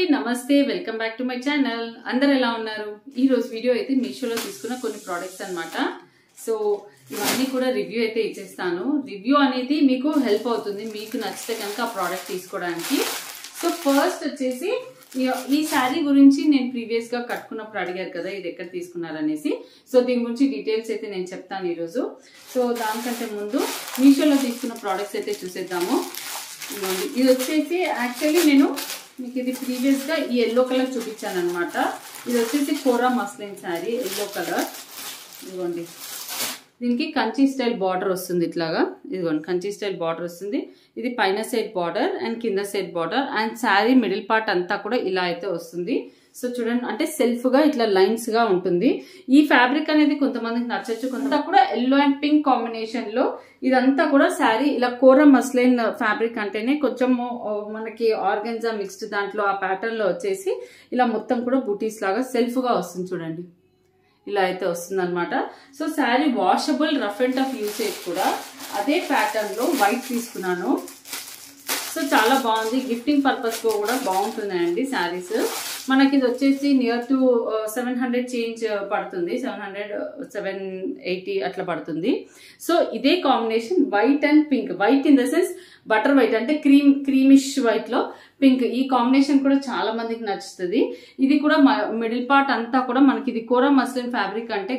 నమస్తే welcome back to my channel అందరు ఎలా ఉన్నారు ఈ రోజు వీడియో అయితే మీషోలో తీసుకున్న కొన్ని ప్రోడక్ట్స్ అన్నమాట సో ఇవన్నీ కూడా రివ్యూ అయితే ఇచ్చేస్తాను రివ్యూ అనేది మీకు హెల్ప్ అవుతుంది మీకు నచ్చితే కనుక ఆ ప్రోడక్ట్ తీసుకోవడానికి సో ఫస్ట్ వచ్చేసి ఈ- ఈ శారీ గురించి నేను ప్రీవియస్ గా కట్టుకున్నప్పుడు అడిగారు కదా ఇది ఎక్కడ తీసుకున్నారనేసి సో దీని గురించి డీటెయిల్స్ అయితే నేను చెప్తాను ఈరోజు సో దానికంటే ముందు మీషోలో తీసుకున్న ప్రోడక్ట్స్ అయితే చూసేద్దాము ఇదిగోండి. ఇది వచ్చేసి యాక్చువల్లీ నేను మీకు ఇది ప్రీవియస్ గా ఈ ఎల్లో కలర్ చూపించాను అనమాట ఇది వచ్చేసి Kora muslin sari yellow colour ఇదిగోండి దీనికి కంచి స్టైల్ బార్డర్ వస్తుంది ఇట్లాగా ఇదిగోండి కంచి స్టైల్ బార్డర్ వస్తుంది ఇది పైన సైడ్ బార్డర్ అండ్ కింద side border and sari middle part అంతా కూడా ఇలా అయితే వస్తుంది సో చూడండి అంటే సెల్ఫ్ గా ఇట్లా లైన్స్ గా ఉంటుంది ఈ ఫ్యాబ్రిక్ అనేది కొంతమందికి నచ్చచ్చు కొంత కూడా ఎల్లో అండ్ పింక్ కాంబినేషన్ లో ఇదంతా కూడా శారీ ఇలా కోర మస్లైన్ ఫ్యాబ్రిక్ అంటేనే కొంచెం మనకి ఆర్గన్జా మిక్స్డ్ దాంట్లో ఆ ప్యాటర్న్ లో వచ్చేసి ఇలా మొత్తం కూడా బూటీస్ లాగా సెల్ఫ్ గా వస్తుంది చూడండి ఇలా అయితే వస్తుంది అనమాట so sari washable rough and tough usage కూడా అదే ప్యాటర్న్ లో వైట్ తీసుకున్నాను సో చాలా బాగుంది గిఫ్టింగ్ పర్పస్ తో కూడా బాగుంటున్నాయండి శారీస్ మనకి ఇది వచ్చేసి near to seven hundred change పడుతుంది సెవెన్ హండ్రెడ్ సెవెన్ ఎయిటీ అట్లా పడుతుంది సో ఇదే combination white and pink white in the sense butter white అంటే క్రీమ్ క్రీమిష్ వైట్ లో పింక్ ఈ కాంబినేషన్ కూడా చాలా మందికి నచ్చుతుంది ఇది కూడా మిడిల్ పార్ట్ అంతా కూడా మనకి ఇది కోరా మస్లిన్ ఫ్యాబ్రిక్ అంటే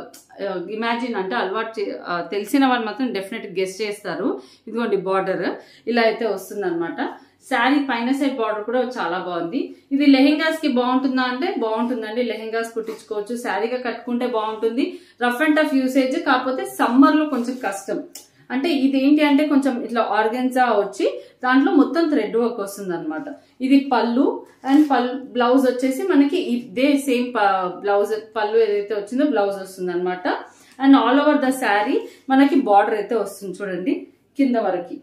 ఇమాజిన్ అంటే అలవాటు చే- ఆ, తెలిసిన వాళ్ళు మాత్రం డెఫినెట్ గెస్ట్ చేస్తారు ఇదిగోండి బార్డర్ ఇలా అయితే వస్తుంది అనమాట శారీ పైన సైడ్ బార్డర్ కూడా చాలా బాగుంది ఇది లెహెంగాస్ కి బాగుంటుందా అంటే బాగుంటుందండి లెహెంగాస్ కుట్టించుకోవచ్చు శారీగా కట్టుకుంటే బాగుంటుంది రఫ్ అండ్ టఫ్ యూసేజ్ కాకపోతే సమ్మర్ లో కొంచెం కష్టం అంటే ఇది ఏంటి అంటే కొంచెం ఇట్లా ఆర్గన్జా వచ్చి దాంట్లో మొత్తం థ్రెడ్ వర్క్ వస్తుంది అనమాట ఇది పళ్ళు అండ్ పల్ బ్లౌజ్ వచ్చేసి మనకి ఇదే సేమ్ బ్లౌజ్ పళ్ళు ఏదైతే వచ్చిందో బ్లౌజ్ వస్తుంది అనమాట and all over the sari మనకి బార్డర్ అయితే వస్తుంది చూడండి కింద వరకు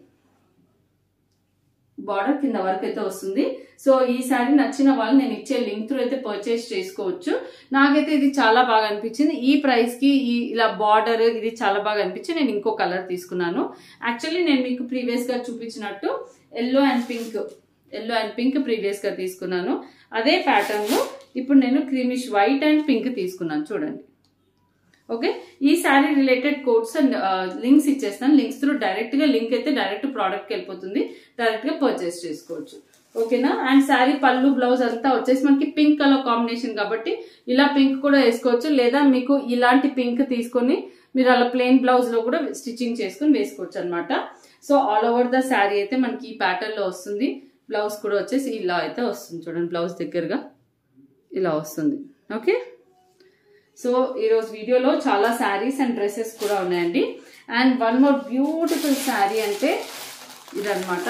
బార్డర్ కింద వరకు అయితే వస్తుంది సో ఈ శారీ నచ్చిన వాళ్ళు నేను ఇచ్చే లింక్ త్రూ అయితే పర్చేస్ చేసుకోవచ్చు నాకైతే ఇది చాలా బాగా అనిపించింది ఈ ప్రైస్ కి ఈ ఇలా బార్డర్ ఇది చాలా బాగా అనిపించి నేను ఇంకో కలర్ తీసుకున్నాను యాక్చువల్లీ నేను మీకు ప్రీవియస్ గా చూపించినట్టు yellow and pink yellow and pink previous గా తీసుకున్నాను అదే ప్యాటర్న్ లో ఇప్పుడు నేను క్రీమిష్ వైట్ అండ్ పింక్ తీసుకున్నాను చూడండి ఓకే ఈ sari related codes and links ఇచ్చేస్తాను లింక్స్ త్రూ డైరెక్ట్ గా లింక్ అయితే డైరెక్ట్ ప్రోడక్ట్ కి వెళ్ళిపోతుంది డైరెక్ట్ గా పర్చేస్ చేసుకోవచ్చు ఓకేనా అండ్ శారీ పళ్ళు బ్లౌజ్ అంతా వచ్చేసి మనకి పింక్ కలర్ కాంబినేషన్ కాబట్టి ఇలా పింక్ కూడా వేసుకోవచ్చు లేదా మీకు ఇలాంటి పింక్ తీసుకొని మీరు అలా ప్లెయిన్ బ్లౌజ్ లో కూడా స్టిచ్చింగ్ చేసుకుని వేసుకోవచ్చు అనమాట so all over the sari అయితే మనకి ఈ ప్యాటర్న్ లో వస్తుంది బ్లౌజ్ కూడా వచ్చేసి ఇలా అయితే వస్తుంది చూడండి బ్లౌజ్ దగ్గరగా ఇలా వస్తుంది ఓకే సో ఈరోజు వీడియోలో చాలా శారీస్ అండ్ డ్రెస్సెస్ కూడా ఉన్నాయండి and one more beautiful sari అంటే ఇదనమాట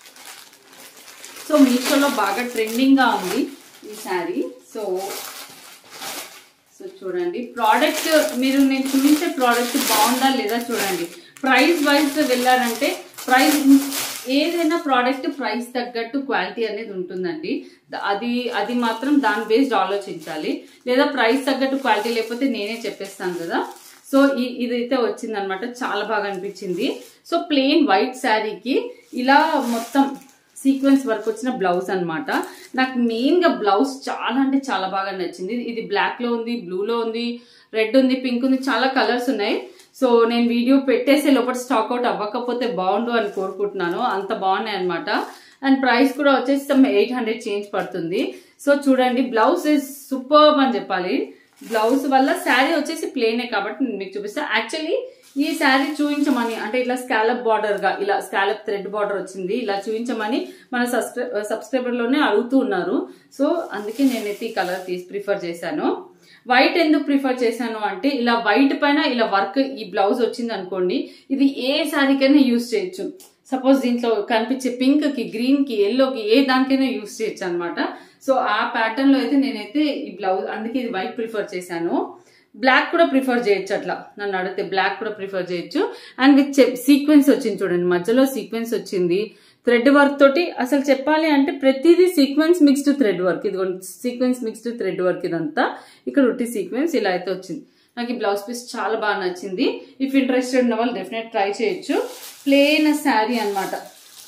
సో మీషోలో బాగా ట్రెండింగ్గా ఉంది ఈ శారీ సో సో చూడండి ప్రోడక్ట్ మీరు నేను చూపించే ప్రోడక్ట్ బాగుందా లేదా చూడండి ప్రైస్ వైజ్ వెళ్ళారంటే ప్రైస్ ఏదైనా ప్రోడక్ట్ ప్రైస్ తగ్గట్టు క్వాలిటీ అనేది ఉంటుందండి ద- అది అది మాత్రం దాని బేస్డ్ ఆలోచించాలి లేదా ప్రైస్ తగ్గట్టు క్వాలిటీ లేకపోతే నేనే చెప్పేస్తాను కదా సో ఈ ఇదైతే వచ్చిందనమాట చాలా బాగా అనిపించింది సో ప్లెయిన్ వైట్ శారీకి ఇలా మొత్తం సీక్వెన్స్ వర్క్ వచ్చిన బ్లౌజ్ అన్నమాట నాకు మెయిన్ గా బ్లౌజ్ చాలా అంటే చాలా బాగా నచ్చింది ఇది బ్లాక్ లో ఉంది బ్లూ లో ఉంది రెడ్ ఉంది పింక్ ఉంది చాలా కలర్స్ ఉన్నాయి సో నేను వీడియో పెట్టేసే లోపల స్టాక్ అవుట్ అవ్వకపోతే బాగుండు అని కోరుకుంటున్నాను అంత బాగున్నాయి అనమాట అండ్ ప్రైస్ కూడా వచ్చేసి సమ్ ఎయిట్ హండ్రెడ్ చేంజ్ పడుతుంది సో చూడండి బ్లౌజ్ ఇస్ సూపర్ అని చెప్పాలి బ్లౌజ్ వల్ల శారీ వచ్చేసి ప్లేనే కాబట్టి నేను మీకు చూపిస్తాను యాక్చువల్లీ ఈ శారీ చూపించమని అంటే ఇట్లా స్కాలప్ బార్డర్ గా ఇలా స్కాలప్ థ్రెడ్ బార్డర్ వచ్చింది ఇలా చూపించమని మన సబ్స్క్రైబర్ లోనే అడుగుతూ ఉన్నారు సో అందుకే నేనైతే ఈ కలర్ తీసి ప్రిఫర్ చేశాను వైట్ ఎందుకు ప్రిఫర్ చేశాను అంటే ఇలా వైట్ పైన ఇలా వర్క్ ఈ బ్లౌజ్ వచ్చింది అనుకోండి ఇది ఏ శారీకైనా యూజ్ చేయొచ్చు సపోజ్ దీంట్లో కనిపించే పింక్ కి గ్రీన్ కి ఎల్లో కి ఏ దానికైనా యూజ్ చేయొచ్చు అనమాట సో ఆ ప్యాటర్న్ లో అయితే నేనైతే ఈ బ్లౌజ్ అందుకే ఇది వైట్ ప్రిఫర్ చేశాను బ్లాక్ కూడా ప్రిఫర్ చేయొచ్చు అట్లా నన్ను అడిగితే బ్లాక్ కూడా ప్రిఫర్ చేయొచ్చు అండ్ విత్ సీక్వెన్స్ వచ్చింది చూడండి మధ్యలో సీక్వెన్స్ వచ్చింది థ్రెడ్ వర్క్ తోటి అసలు చెప్పాలి అంటే ప్రతిదీ సీక్వెన్స్ మిక్స్డ్ థ్రెడ్ వర్క్ ఇది సీక్వెన్స్ మిక్స్డ్ థ్రెడ్ వర్క్ ఇదంతా ఇక్కడ ఉట్టి సీక్వెన్స్ ఇలా అయితే వచ్చింది నాకు ఈ బ్లౌజ్ పీస్ చాలా బాగా నచ్చింది ఇఫ్ ఇంట్రెస్టెడ్ ఉన్న వాళ్ళు డెఫినెట్ ట్రై చేయొచ్చు ప్లేన్ శారీ అన్నమాట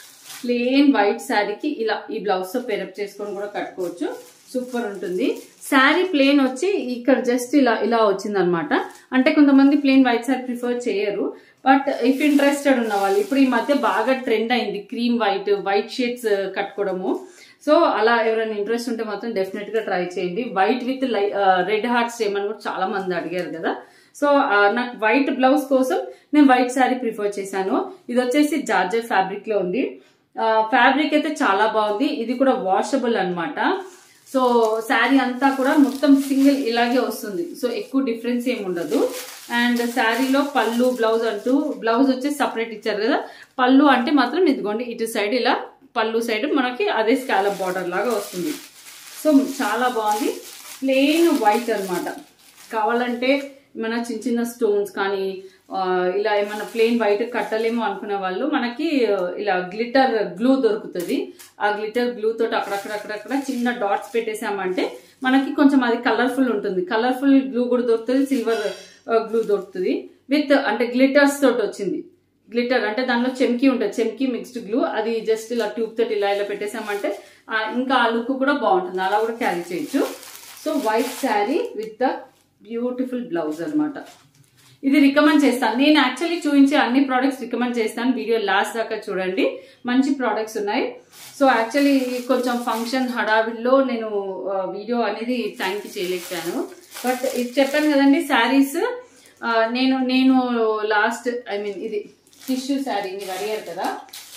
ప్లెయిన్ వైట్ శారీకి ఇలా ఈ బ్లౌజ్ తో పేరప్ చేసుకొని కూడా కట్టుకోవచ్చు సూపర్ ఉంటుంది శారీ ప్లేన్ వచ్చి ఇక్కడ జస్ట్ ఇలా ఇలా వచ్చింది అనమాట అంటే కొంతమంది ప్లేన్ వైట్ శారీ ప్రిఫర్ చేయరు బట్ ఇఫ్ ఇంట్రెస్టెడ్ ఉన్న వాళ్ళు ఇప్పుడు ఈ మధ్య బాగా ట్రెండ్ అయింది క్రీమ్ వైట్ వైట్ షేడ్స్ కట్టుకోవడము సో అలా ఎవరైనా ఇంట్రెస్ట్ ఉంటే మాత్రం డెఫినెట్ గా ట్రై చేయండి వైట్ విత్ లై రెడ్ హార్ట్స్ చేయమని కూడా చాలా మంది అడిగారు కదా సో ఆ, నాకు వైట్ బ్లౌజ్ కోసం నేను వైట్ శారీ ప్రిఫర్ చేశాను ఇది వచ్చేసి జార్జర్ ఫ్యాబ్రిక్ లో ఉంది ఫ్యాబ్రిక్ అయితే చాలా బాగుంది ఇది కూడా వాషబుల్ అన్నమాట సో శారీ అంతా కూడా మొత్తం సింగిల్ ఇలాగే వస్తుంది సో ఎక్కువ డిఫరెన్స్ ఏమి ఉండదు అండ్ శారీలో పళ్ళు బ్లౌజ్ అంటూ బ్లౌజ్ వచ్చేసి సపరేట్ ఇచ్చారు కదా పళ్ళు అంటే మాత్రం ఇదిగోండి ఇటు సైడ్ ఇలా పళ్ళు సైడ్ మనకి అదే స్కాలప్ బార్డర్ లాగా వస్తుంది సో చాలా బాగుంది ప్లెయిన్ వైట్ అన్నమాట కావాలంటే ఏమైనా చిన్న చిన్న స్టోన్స్ కానీ ఆ, ఇలా ఏమైనా ప్లెయిన్ వైట్ కట్టలేమో అనుకునే వాళ్ళు మనకి ఆ, ఇలా గ్లిటర్ గ్లూ దొరుకుతుంది ఆ గ్లిటర్ గ్లూ తోటి అక్కడక్కడక్కడక్కడ చిన్న డాట్స్ పెట్టేసామంటే మనకి కొంచెం అది కలర్ఫుల్ ఉంటుంది కలర్ఫుల్ గ్లూ కూడా దొరుకుతుంది సిల్వర్ గ్లూ దొరుకుతుంది విత్ అంటే గ్లిటర్స్ తోటి వచ్చింది గ్లిటర్ అంటే దానిలో చెమ్కి ఉంటుంది చెమ్కి మిక్స్డ్ గ్లూ అది జస్ట్ ఇలా ట్యూబ్ తోటి ఇలా ఇలా పెట్టేసామంటే ఆ, ఇంకా ఆ లుక్ కూడా బాగుంటుంది అలా కూడా క్యారీ చేయొచ్చు so white sari with the beautiful blouse అన్నమాట ఇది రికమెండ్ చేస్తాను నేను యాక్చువల్లీ చూపించే అన్ని ప్రోడక్ట్స్ రికమెండ్ చేస్తాను వీడియో లాస్ట్ దాకా చూడండి మంచి ప్రోడక్ట్స్ ఉన్నాయి సో యాక్చువల్లీ కొంచెం ఫంక్షన్ హడావిల్లో నేను ఆ, వీడియో అనేది టైంకి చేయలేకపోయాను బట్ ఇది చెప్పాను కదండి శారీస్ నేను నేను లాస్ట్ ఐ మీన్ ఇది టిష్యూ శారీ మీరు అడిగారు కదా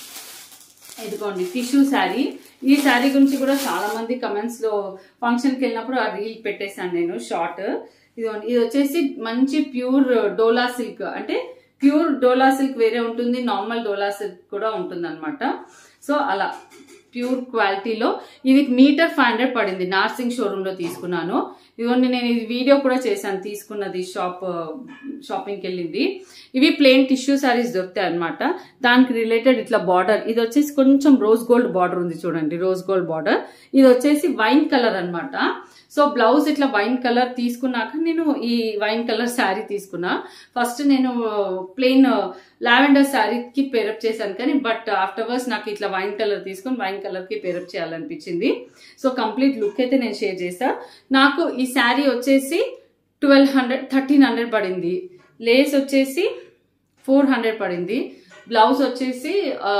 ఇదిగోండి టిష్యూ శారీ ఈ శారీ గురించి కూడా చాలా మంది కమెంట్స్ లో ఫంక్షన్ కి వెళ్ళినప్పుడు ఆ రీల్ పెట్టేశాను నేను షార్ట్ ఇదిగోండి ఇది వచ్చేసి మంచి ప్యూర్ డోలా సిల్క్ అంటే ప్యూర్ డోలా సిల్క్ వేరే ఉంటుంది నార్మల్ డోలా సిల్క్ కూడా ఉంటుంది అనమాట సో అలా ప్యూర్ క్వాలిటీలో ఇది మీటర్ ఫైవ్ హండ్రెడ్ పడింది నార్సింగ్ షోరూమ్ లో తీసుకున్నాను ఇదిగోండి నేను ఇది వీడియో కూడా చేశాను తీసుకున్నది షాప్ షాపింగ్కి వెళ్ళింది ఇవి ప్లెయిన్ టిష్యూ శారీస్ దొరుకుతాయి అనమాట దానికి రిలేటెడ్ ఇట్లా బార్డర్ ఇది వచ్చేసి కొంచెం రోజ్ గోల్డ్ బార్డర్ ఉంది చూడండి రోజ్ గోల్డ్ బార్డర్ ఇది వచ్చేసి వైన్ కలర్ అన్నమాట సో బ్లౌజ్ ఇట్లా వైన్ కలర్ తీసుకున్నాక నేను ఈ వైన్ కలర్ శారీ తీసుకున్నా ఫస్ట్ నేను ప్లెయిన్ లావెండర్ శారీకి పేరప్ చేశాను కానీ బట్ ఆఫ్టర్వర్స్ నాకు ఇట్లా వైన్ కలర్ తీసుకుని వైన్ కలర్ కి పేరప్ చేయాలనిపించింది సో కంప్లీట్ లుక్ అయితే నేను షేర్ చేసా నాకు ఈ శారీ వచ్చేసి ట్వెల్వ్ హండ్రెడ్ థర్టీన్ హండ్రెడ్ పడింది లేస్ వచ్చేసి ఫోర్ హండ్రెడ్ పడింది బ్లౌజ్ వచ్చేసి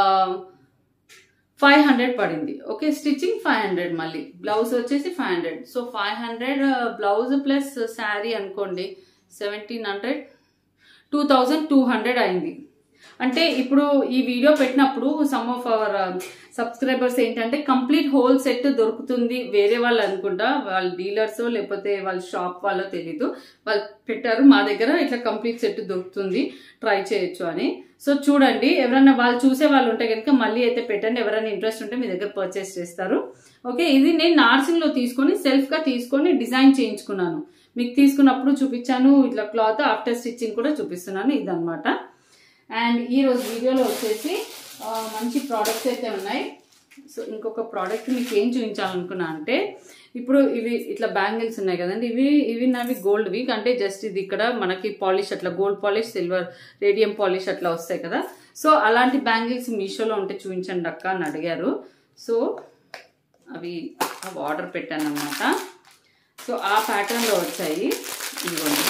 ఫైవ్ హండ్రెడ్ పడింది ఓకే స్టిచ్చింగ్ ఫైవ్ హండ్రెడ్ మళ్ళీ బ్లౌజ్ వచ్చేసి five hundred so five hundred blouse plus sari అనుకోండి seventeen hundred two thousand two hundred అయింది అంటే ఇప్పుడు ఈ వీడియో పెట్టినప్పుడు సమ్ ఆఫ్ అవర్ సబ్స్క్రైబర్స్ ఏంటంటే కంప్లీట్ హోల్ సెట్ దొరుకుతుంది వేరే వాళ్ళు అనుకుంటా వాళ్ళ డీలర్స్ లేకపోతే వాళ్ళ షాప్ వాళ్ళో తెలీదు వాళ్ళు పెట్టారు మా దగ్గర ఇట్లా కంప్లీట్ సెట్ దొరుకుతుంది ట్రై చేయొచ్చు అని సో చూడండి ఎవరైనా వాళ్ళు చూసే వాళ్ళు ఉంటే కనుక మళ్ళీ అయితే పెట్టండి ఎవరైనా ఇంట్రెస్ట్ ఉంటే మీ దగ్గర పర్చేస్ చేస్తారు ఓకే ఇది నేను నార్సింగ్ లో తీసుకొని సెల్ఫ్ గా తీసుకొని డిజైన్ చేయించుకున్నాను మీకు తీసుకున్నప్పుడు చూపించాను ఇట్లా క్లాత్ ఆఫ్టర్ స్టిచ్చింగ్ కూడా చూపిస్తున్నాను ఇదన్నమాట అండ్ ఈ రోజు వీడియోలో వచ్చేసి ఆ, మంచి ప్రోడక్ట్స్ అయితే ఉన్నాయి సో ఇంకొక ప్రోడక్ట్ మీకు ఏం చూపించాలనుకున్నా అంటే ఇప్పుడు ఇవి ఇట్లా బ్యాంగిల్స్ ఉన్నాయి కదండి ఇవి ఇవి నావి గోల్డ్వి అంటే జస్ట్ ఇది ఇక్కడ మనకి పాలిష్ అట్లా gold polish silver radium polish అట్లా వస్తాయి కదా సో అలాంటి బ్యాంగిల్స్ మీషోలో ఉంటే చూపించండి అక్క అని అడిగారు సో అవి అవి ఆర్డర్ పెట్టాను అనమాట సో ఆ ప్యాటర్న్లో వచ్చాయి ఇదిగోండి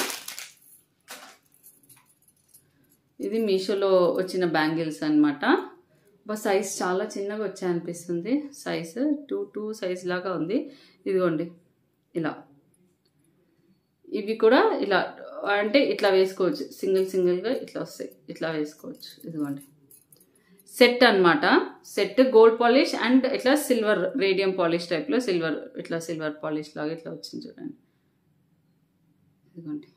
ఇది మీషోలో వచ్చిన బ్యాంగిల్స్ అన్నమాట బా సైజ్ చాలా చిన్నగా వచ్చాయి అనిపిస్తుంది సైజ్ టూ టూ సైజ్ లాగా ఉంది ఇదిగోండి ఇలా ఇవి కూడా ఇలా అంటే ఇట్లా వేసుకోవచ్చు సింగిల్ సింగిల్గా ఇట్లా వస్తాయి ఇట్లా వేసుకోవచ్చు ఇదిగోండి సెట్ అన్నమాట సెట్ గోల్డ్ పాలిష్ అండ్ ఇట్లా సిల్వర్ రేడియం పాలిష్ టైప్లో సిల్వర్ ఇట్లా సిల్వర్ పాలిష్ లాగా ఇట్లా వచ్చింది చూడండి ఇదిగోండి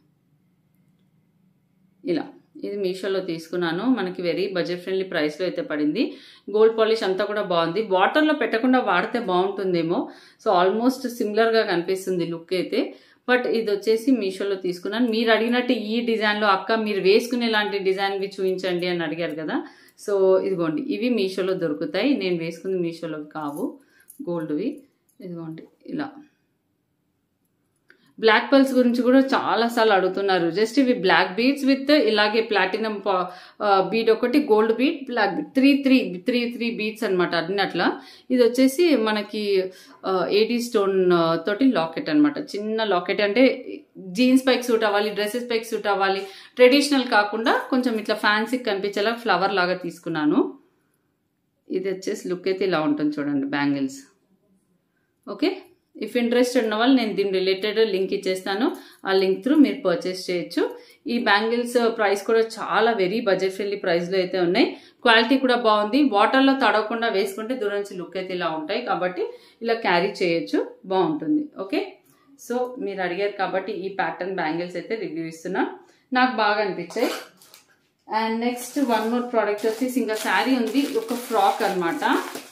ఇలా ఇది మీషోలో తీసుకున్నాను మనకి వెరీ బడ్జెట్ ఫ్రెండ్లీ ప్రైస్లో అయితే పడింది గోల్డ్ పాలిష్ అంతా కూడా బాగుంది వాటర్లో పెట్టకుండా వాడితే బాగుంటుందేమో సో ఆల్మోస్ట్ సిమిలర్గా కనిపిస్తుంది లుక్ అయితే బట్ ఇది వచ్చేసి మీషోలో తీసుకున్నాను మీరు అడిగినట్టు ఈ డిజైన్లో అక్క మీరు వేసుకునే లాంటి డిజైన్వి చూపించండి అని అడిగారు కదా సో ఇదిగోండి ఇవి మీషోలో దొరుకుతాయి నేను వేసుకుంది మీషోలో కావు గోల్డ్వి ఇదిగోండి ఇలా బ్లాక్ పల్స్ గురించి కూడా చాలా సార్లు అడుగుతున్నారు జస్ట్ ఇవి బ్లాక్ బీడ్స్ విత్ ఇలాగే ప్లాటినం బీడ్ ఒకటి gold bead black bead three three three three beads అనమాట అన్ని అట్లా ఇది వచ్చేసి మనకి ఎయిటీ స్టోన్ తోటి లాకెట్ అనమాట చిన్న లాకెట్ అంటే జీన్స్ పైకి సూట్ అవ్వాలి డ్రెస్సెస్ పైకి సూట్ అవ్వాలి ట్రెడిషనల్ కాకుండా కొంచెం ఇట్లా ఫ్యాన్సీ కనిపించేలా ఫ్లవర్ లాగా తీసుకున్నాను ఇది వచ్చేసి లుక్ అయితే ఇలా ఉంటుంది చూడండి బ్యాంగిల్స్ ఓకే ఇఫ్ ఇంట్రెస్ట్ ఉన్న వాళ్ళు నేను దీని రిలేటెడ్ లింక్ ఇచ్చేస్తాను ఆ లింక్ త్రూ మీరు పర్చేస్ చేయొచ్చు ఈ బ్యాంగిల్స్ ప్రైస్ కూడా చాలా వెరీ బడ్జెట్ ఫ్రెండ్లీ ప్రైస్లో అయితే ఉన్నాయి క్వాలిటీ కూడా బాగుంది వాటర్లో తడవకుండా వేసుకుంటే దూరం నుంచి లుక్ అయితే ఇలా ఉంటాయి కాబట్టి ఇలా క్యారీ చేయొచ్చు బాగుంటుంది ఓకే సో మీరు అడిగారు కాబట్టి ఈ ప్యాటర్న్ బ్యాంగిల్స్ అయితే రివ్యూ ఇస్తున్నా నాకు బాగా అనిపించాయి and next one more product వచ్చేసి ఇంకా శారీ ఉంది ఒక ఫ్రాక్ అనమాట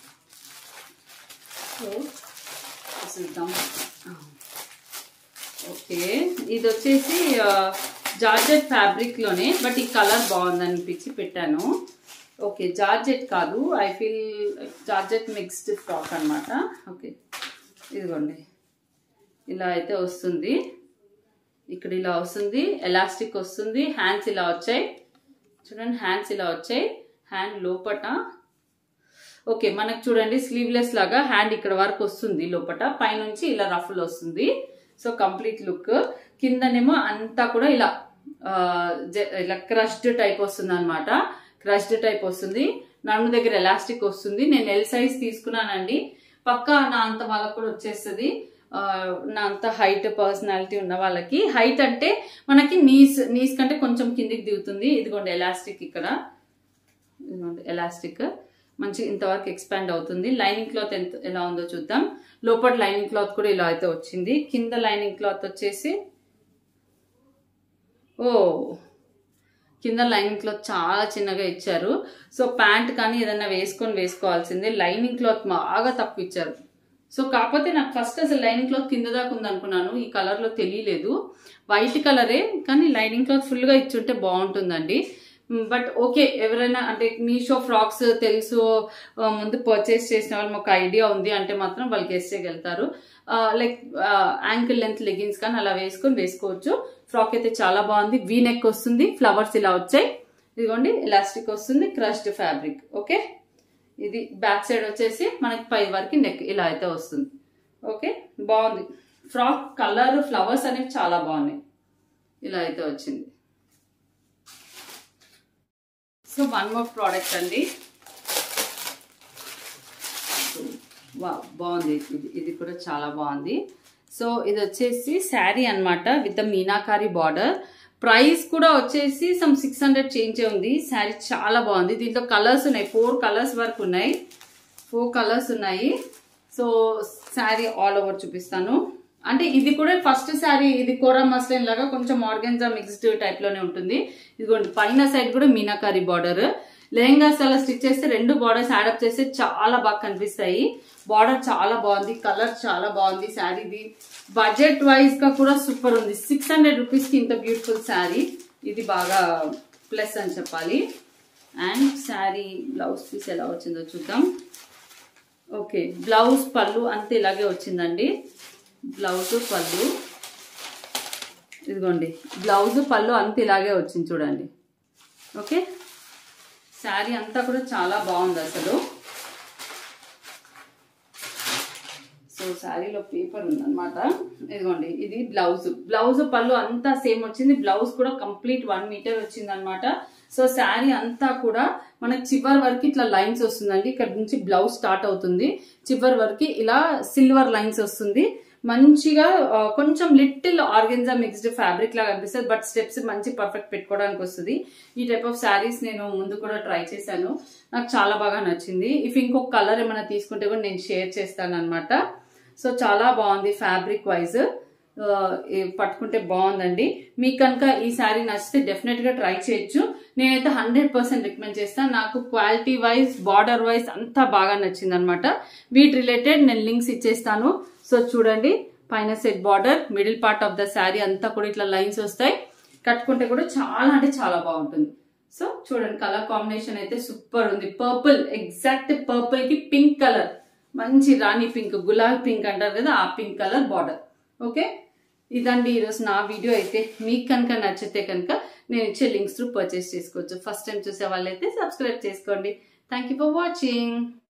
సో చూద్దాం ఓకే ఇది వచ్చేసి జార్జెట్ ఫ్యాబ్రిక్లోనే బట్ ఈ కలర్ బాగుంది అనిపించి పెట్టాను ఓకే జార్జెట్ కాదు I feel georgette mixed frock అనమాట ఓకే ఇదిగోండి ఇలా అయితే వస్తుంది ఇక్కడ ఇలా వస్తుంది ఎలాస్టిక్ వస్తుంది హ్యాండ్స్ ఇలా వచ్చాయి చూడండి హ్యాండ్స్ ఇలా వచ్చాయి హ్యాండ్ లోపట ఓకే మనకు చూడండి స్లీవ్లెస్ లాగా హ్యాండ్ ఇక్కడ వరకు వస్తుంది లోపట పైనుంచి ఇలా రఫుల్ వస్తుంది సో కంప్లీట్ లుక్ కిందనేమో అంతా కూడా ఇలా ఇలా క్రష్డ్ టైప్ వస్తుంది అనమాట క్రష్డ్ టైప్ వస్తుంది నడుము దగ్గర ఎలాస్టిక్ వస్తుంది నేను ఎల్ సైజ్ తీసుకున్నానండి పక్క నా అంత వాళ్ళకు కూడా వచ్చేస్తుంది నా అంత హైట్ పర్సనాలిటీ ఉన్న వాళ్ళకి హైట్ అంటే మనకి నీస్ నీస్ కంటే కొంచెం కిందికి దిగుతుంది ఇదిగోండి ఎలాస్టిక్ ఇక్కడ ఇదిగోండి ఎలాస్టిక్ మంచి ఇంతవరకు ఎక్స్పాండ్ అవుతుంది లైనింగ్ క్లాత్ ఎంత ఎలా ఉందో చూద్దాం లోపల లైనింగ్ క్లాత్ కూడా ఇలా అయితే వచ్చింది కింద లైనింగ్ క్లాత్ వచ్చేసి ఓ కింద లైనింగ్ క్లాత్ చాలా చిన్నగా ఇచ్చారు సో ప్యాంట్ కానీ ఏదైనా వేసుకొని వేసుకోవాల్సిందే లైనింగ్ క్లాత్ బాగా తక్కువ ఇచ్చారు సో కాకపోతే నాకు ఫస్ట్ అసలు లైనింగ్ క్లాత్ కింద దాకా ఉంది అనుకున్నాను ఈ కలర్లో తెలియలేదు వైట్ కలరే కానీ లైనింగ్ క్లాత్ ఫుల్గా ఇచ్చుంటే బాగుంటుందండి బట్ ఓకే ఎవరైనా అంటే మీషో ఫ్రాక్స్ తెలుసు ముందు పర్చేస్ చేసిన వాళ్ళు మాకు ఐడియా ఉంది అంటే మాత్రం వాళ్ళు గెస్ట్ చేయగలుగుతారు లైక్ యాంకిల్ లెంత్ లెగిన్స్ కానీ అలా వేసుకొని వేసుకోవచ్చు ఫ్రాక్ అయితే చాలా బాగుంది వీ నెక్ వస్తుంది ఫ్లవర్స్ ఇలా వచ్చాయి ఇదిగోండి ఎలాస్టిక్ వస్తుంది క్రష్డ్ ఫ్యాబ్రిక్ ఓకే ఇది బ్యాక్ సైడ్ వచ్చేసి మనకి పై వరకు నెక్ ఇలా అయితే వస్తుంది ఓకే బాగుంది ఫ్రాక్ కలర్ ఫ్లవర్స్ అనేవి చాలా బాగున్నాయి ఇలా అయితే వచ్చింది సో వన్ మోర్ ప్రోడక్ట్ అండి వా బాగుంది ఇది ఇది కూడా చాలా బాగుంది సో ఇది వచ్చేసి శారీ అనమాట విత్ మీనాకారి బార్డర్ ప్రైస్ కూడా వచ్చేసి సమ్ సిక్స్ హండ్రెడ్ చేంజ్ ఉంది శారీ చాలా బాగుంది దీంట్లో కలర్స్ ఉన్నాయి ఫోర్ కలర్స్ వరకు ఉన్నాయి ఫోర్ కలర్స్ ఉన్నాయి సో శారీ ఆల్ ఓవర్ చూపిస్తాను అంటే ఇది కూడా ఫస్ట్ శారీ ఇది కోరా మస్లిన్ లాగా కొంచెం ఆర్గెన్జా మిక్స్డ్ టైప్ లోనే ఉంటుంది ఇదిగోండి పైన సైడ్ కూడా మీనాకారి బార్డర్ లెహంగాస్ అలా స్టిచ్ చేస్తే రెండు బార్డర్స్ యాడప్ చేస్తే చాలా బాగా కనిపిస్తాయి బార్డర్ చాలా బాగుంది కలర్ చాలా బాగుంది శారీది బడ్జెట్ వైజ్ గా కూడా సూపర్ ఉంది సిక్స్ హండ్రెడ్ రూపీస్ కి ఇంత బ్యూటిఫుల్ శారీ ఇది బాగా ప్లస్ అని చెప్పాలి అండ్ శారీ బ్లౌజ్ పీస్ ఎలా వచ్చిందో చూద్దాం ఓకే బ్లౌజ్ పళ్ళు అంతే ఇలాగే వచ్చిందండి బ్లౌజ్ పళ్ళు ఇదిగోండి బ్లౌజ్ పళ్ళు అంత ఇలాగే వచ్చింది చూడండి ఓకే శారీ అంతా కూడా చాలా బాగుంది అసలు సో శారీలో పేపర్ ఉందన్నమాట ఇదిగోండి ఇది బ్లౌజ్ బ్లౌజ్ పళ్ళు అంతా సేమ్ వచ్చింది బ్లౌజ్ కూడా కంప్లీట్ వన్ మీటర్ వచ్చింది అనమాట సో శారీ అంతా కూడా మనకి చివరి వరకు ఇట్లా లైన్స్ వస్తుందండి ఇక్కడ నుంచి బ్లౌజ్ స్టార్ట్ అవుతుంది చివరి వరకు ఇలా సిల్వర్ లైన్స్ వస్తుంది మంచిగా కొంచెం లిటిల్ ఆర్గెన్జా మిక్స్డ్ ఫ్యాబ్రిక్ లాగా అనిపిస్తుంది బట్ స్టెప్స్ మంచి పర్ఫెక్ట్ పెట్టుకోవడానికి వస్తుంది ఈ టైప్ ఆఫ్ శారీస్ నేను ముందు కూడా ట్రై చేశాను నాకు చాలా బాగా నచ్చింది ఇఫ్ ఇంకొక కలర్ ఏమైనా తీసుకుంటే కూడా నేను షేర్ చేస్తాను అనమాట సో చాలా బాగుంది ఫ్యాబ్రిక్ వైజ్ పట్టుకుంటే బాగుందండి మీకు కనుక ఈ శారీ నచ్చితే డెఫినెట్ గా ట్రై చేయొచ్చు నేనైతే హండ్రెడ్ పర్సెంట్ రికమెండ్ చేస్తాను నాకు క్వాలిటీ వైజ్ బార్డర్ వైజ్ అంతా బాగా నచ్చింది అనమాట వీటి రిలేటెడ్ నేను లింక్స్ ఇచ్చేస్తాను సో చూడండి పైన set border middle part of the sari అంతా కూడా ఇట్లా లైన్స్ వస్తాయి కట్టుకుంటే కూడా చాలా అంటే చాలా బాగుంటుంది సో చూడండి కలర్ కాంబినేషన్ అయితే సూపర్ ఉంది పర్పుల్ ఎగ్జాక్ట్ పర్పుల్ కి పింక్ కలర్ మంచి రాణి పింక్ గులాబీ పింక్ అంటారు కదా ఆ పింక్ కలర్ బార్డర్ ఓకే ఇదండి ఈరోజు నా వీడియో అయితే మీకు కనుక నచ్చితే కనుక నేను ఇచ్చే లింక్స్ త్రూ పర్చేస్ చేసుకోవచ్చు ఫస్ట్ టైం చూసే వాళ్ళైతే సబ్స్క్రైబ్ చేసుకోండి థ్యాంక్ యూ ఫర్ వాచింగ్